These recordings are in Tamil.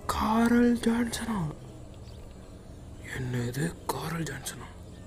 காரல் ஜான்சனா என்ன இது காரல் ஜான்சனா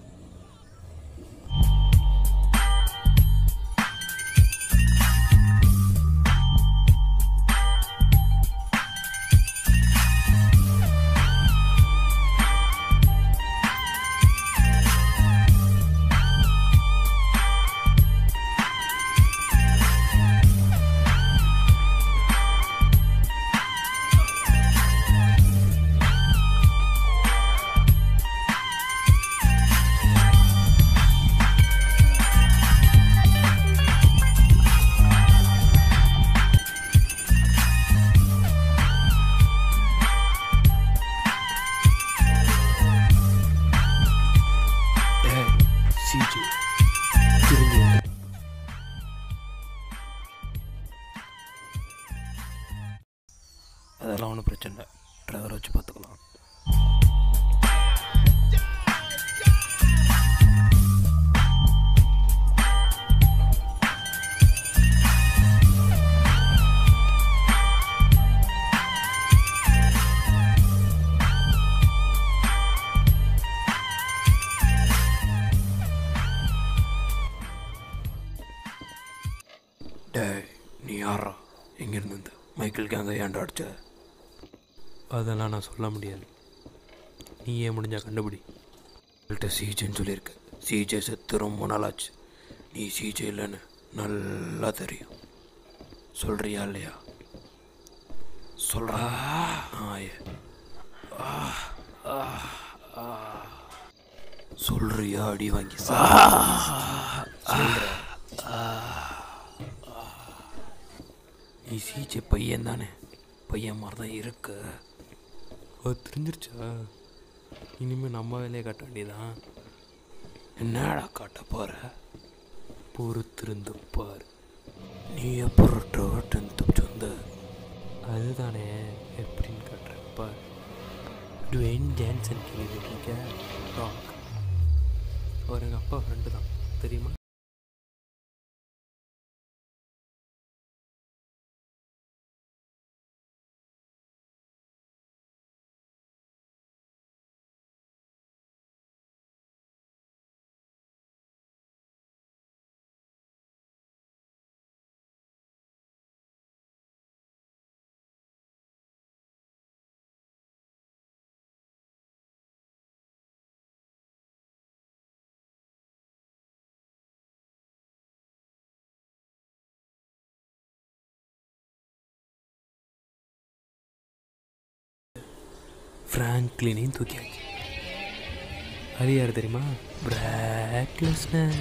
ஏய் சிஜி திரும்பி வந்து அதெல்லாம் ஒன்றும் பிரச்சனை இல்லை டிரைவரை வச்சு பார்த்துக்கலாம் டேய் நீ யாரா எங்கேருந்து வந்து மைக்கேல் கேங்க ஏன்டா அடிச்ச அதெல்லாம் நான் சொல்ல முடியாது நீ ஏன் முடிஞ்சா கண்டுபிடி உங்கள்கிட்ட சிஜேன்னு சொல்லியிருக்க சிஜே செத்து ரொம்ப நாளாச்சு நீ சிஜே இல்லைன்னு நல்லா தெரியும் சொல்றியா இல்லையா சொல்றா ஆய சொல்றியா அடி வாங்கி சொல்ற நீ சீச்ச பையன் தானே பையன் மாதிரி தான் இருக்கு அது தெரிஞ்சிருச்சா இனிமேல் நம்ம வேலையை காட்ட வேண்டியதான் என்னடா காட்ட போற பொறுத்திருந்து பாரு நீ அப்புறம் டென்த்து சொந்த அதுதானே எப்படின்னு காட்டுறேன் பாரு டுவேன் ஜான்சன் கேள்விப்பட்டிருக்க ராக் அவர் எங்கள் அப்பா ஃப்ரெண்டு தான் தெரியுமா ஃப்ராங்க்லினையும் தூக்கியாச்சு அது யார் தெரியுமா பிராக்லெஸ்னர்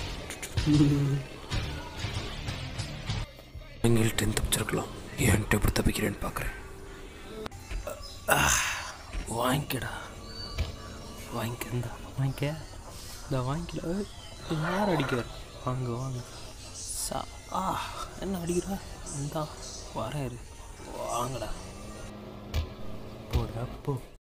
எங்கள்கிட்ட தப்பிச்சிருக்கலாம் என்கிட்ட எப்படி தப்பிக்கிறேன்னு பார்க்குறேன் வாங்கிக்கடா வாங்கிக்க இந்தா வாங்கிக்க இந்த வாங்கிக்கல ஏய், இது யார் அடிக்கிறார் வாங்க வாங்க சா ஆ என்ன அடிக்கிறா இந்தா வரேன் இரு வாங்கடா போடா போ